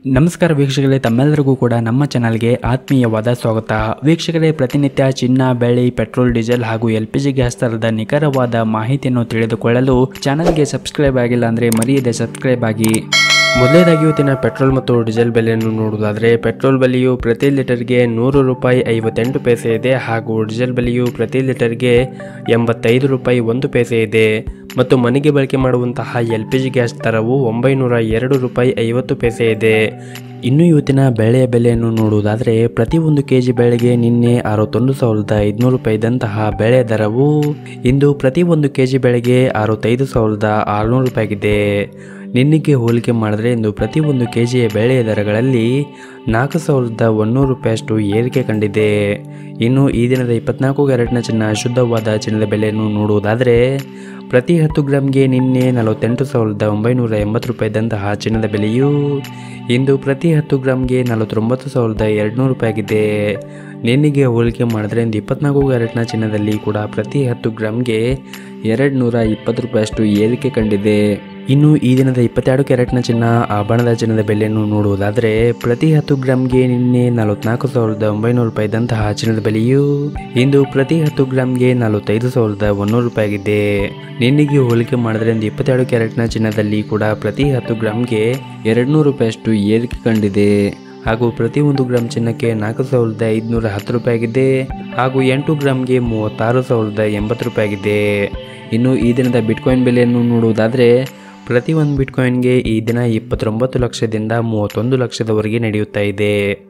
ನಮಸ್ಕಾರ ವೀಕ್ಷಕರೇ ತಮ್ಮೆಲ್ಲರಿಗೂ ಕೂಡ ನಮ್ಮ ಚಾನಲ್ಗೆ ಆತ್ಮೀಯವಾದ ಸ್ವಾಗತ ವೀಕ್ಷಕರೇ ಪ್ರತಿನಿತ್ಯ ಚಿನ್ನ ಬೆಳ್ಳಿ ಪೆಟ್ರೋಲ್ ಡೀಸೆಲ್ ಹಾಗೂ ಎಲ್ ಪಿ ಜಿ ಗ್ಯಾಸ್ ದರದ ನಿಖರವಾದ ಮಾಹಿತಿಯನ್ನು ತಿಳಿದುಕೊಳ್ಳಲು ಚಾನಲ್ಗೆ ಸಬ್ಸ್ಕ್ರೈಬ್ ಆಗಿಲ್ಲ ಅಂದರೆ ಮರೆಯದೆ ಸಬ್ಸ್ಕ್ರೈಬ್ ಆಗಿ ಮೊದಲನೇದಾಗಿ ಇವತ್ತಿನ ಪೆಟ್ರೋಲ್ ಮತ್ತು ಡೀಸೆಲ್ ಬೆಲೆಯನ್ನು ನೋಡುವುದಾದರೆ ಪೆಟ್ರೋಲ್ ಬೆಲೆಯು ಪ್ರತಿ ಲೀಟರ್ಗೆ ನೂರು ರೂಪಾಯಿ ಐವತ್ತೆಂಟು ಪೈಸೆ ಇದೆ ಹಾಗೂ ಡೀಸೆಲ್ ಬೆಲೆಯು ಪ್ರತಿ ಲೀಟರ್ಗೆ ಎಂಬತ್ತೈದು ರೂಪಾಯಿ ಒಂದು ಪೈಸೆ ಇದೆ ಮತ್ತು ಮನೆಗೆ ಬಳಕೆ ಮಾಡುವಂತಹ ಎಲ್ ಪಿ ಜಿ ಗ್ಯಾಸ್ ದರವು ಒಂಬೈನೂರ ಎರಡು ರೂಪಾಯಿ ಐವತ್ತು ಪೈಸೆ ಇದೆ ಇನ್ನು ಇವತ್ತಿನ ಬೆಳೆಯ ಬೆಲೆಯನ್ನು ನೋಡುವುದಾದರೆ ಪ್ರತಿ ಒಂದು ಕೆ ಜಿ ಬೆಳೆಗೆ ನಿನ್ನೆ ಅರವತ್ತೊಂದು ಸಾವಿರದ ಐದುನೂರು ರೂಪಾಯಿ ಇದ್ದಂತಹ ಬೆಳೆ ದರವು ಇಂದು ಪ್ರತಿ ಒಂದು ಕೆ ಜಿ ಬೆಳೆಗೆ ಅರವತ್ತೈದು ಸಾವಿರದ ಆರುನೂರು ರೂಪಾಯಿಗಿದೆ ನಿನ್ನೆಗೆ ಹೋಲಿಕೆ ಮಾಡಿದ್ರೆ ಇಂದು ಪ್ರತಿ ಒಂದು ಕೆ ಜಿಯ ಬೆಳೆಯ ದರಗಳಲ್ಲಿ ನಾಲ್ಕು ಸಾವಿರದ ಒಂದೂರು ರೂಪಾಯಿಯಷ್ಟು ಏರಿಕೆ ಕಂಡಿದೆ ಇನ್ನು ಈ ದಿನದ ಇಪ್ಪತ್ನಾಲ್ಕು ಕ್ಯಾರೆಟ್ನ ಚಿನ್ನ ಶುದ್ಧವಾದ ಚಿನ್ನದ ಬೆಲೆಯನ್ನು ನೋಡುವುದಾದರೆ ಪ್ರತಿ ಹತ್ತು ಗ್ರಾಮ್ಗೆ ನಿನ್ನೆ ನಲವತ್ತೆಂಟು ಸಾವಿರದ ಒಂಬೈನೂರ ಎಂಬತ್ತು ರೂಪಾಯಿ ಇದ್ದಂತಹ ಚಿನ್ನದ ಬೆಲೆಯು ಇಂದು ಪ್ರತಿ ಹತ್ತು ಗ್ರಾಮ್ಗೆ ನಲವತ್ತೊಂಬತ್ತು ಸಾವಿರದ ಎರಡುನೂರು ರೂಪಾಯಿ ಆಗಿದೆ ನಿನ್ನೆಗೆ ಹೋಲಿಕೆ ಮಾಡಿದ್ರೆ ಇಂದು ಇಪ್ಪತ್ನಾಲ್ಕು ಕ್ಯಾರೆಟ್ನ ಚಿನ್ನದಲ್ಲಿ ಕೂಡ ಪ್ರತಿ ಹತ್ತು ಗ್ರಾಮ್ಗೆ ಎರಡು ನೂರ ಇಪ್ಪತ್ತು ರೂಪಾಯಿಯಷ್ಟು ಏರಿಕೆ ಕಂಡಿದೆ ಇನ್ನು ಈ ದಿನದ ಇಪ್ಪತ್ತೆರಡು ಕ್ಯಾರೆಟ್ನ ಚಿನ್ನ ಆಭರಣದ ಚಿನ್ನದ ಬೆಲೆಯನ್ನು ನೋಡುವುದಾದರೆ ಪ್ರತಿ ಹತ್ತು ಗ್ರಾಮ್ಗೆ ನಿನ್ನೆ ನಲವತ್ನಾಲ್ಕು ಸಾವಿರದ ಒಂಬೈನೂರು ರೂಪಾಯಿ ಇದ್ದಂತಹ ಚಿನ್ನದ ಬೆಲೆಯು ಇಂದು ಪ್ರತಿ ಹತ್ತು ಗ್ರಾಮ್ಗೆ ನಲವತ್ತೈದು ಸಾವಿರದ ಒಂದೂರು ರೂಪಾಯಿ ಆಗಿದೆ ನಿನ್ನೆಗೆ ಹೋಲಿಕೆ ಮಾಡಿದ್ರೆ ಇಂದು ಇಪ್ಪತ್ತೆರಡು ಕ್ಯಾರೆಟ್ನ ಚಿನ್ನದಲ್ಲಿ ಕೂಡ ಪ್ರತಿ ಹತ್ತು ಗ್ರಾಮ್ಗೆ ಎರಡು ನೂರು ರೂಪಾಯಿಯಷ್ಟು ಏರಿಕೆ ಕಂಡಿದೆ ಹಾಗೂ ಪ್ರತಿ ಒಂದು ಗ್ರಾಮ್ ಚಿನ್ನಕ್ಕೆ ನಾಲ್ಕು ಸಾವಿರದ ಐದುನೂರ ಹತ್ತು ರೂಪಾಯಿ ಆಗಿದೆ ಹಾಗೂ ಎಂಟು ಗ್ರಾಮ್ಗೆ ಮೂವತ್ತಾರು ಸಾವಿರದ ಎಂಬತ್ತು ರೂಪಾಯಿ ಆಗಿದೆ ಇನ್ನು ಈ ದಿನದ ಬಿಟ್ಕಾಯಿನ್ ಬೆಲೆಯನ್ನು ನೋಡುವುದಾದರೆ ಪ್ರತಿ ಒಂದು ಬಿಟ್ಕಾಯಿನ್ಗೆ ಈ ದಿನ ಇಪ್ಪತ್ತೊಂಬತ್ತು ಲಕ್ಷದಿಂದ ಮೂವತ್ತೊಂದು ಲಕ್ಷದವರೆಗೆ ನಡೆಯುತ್ತಾ ಇದೆ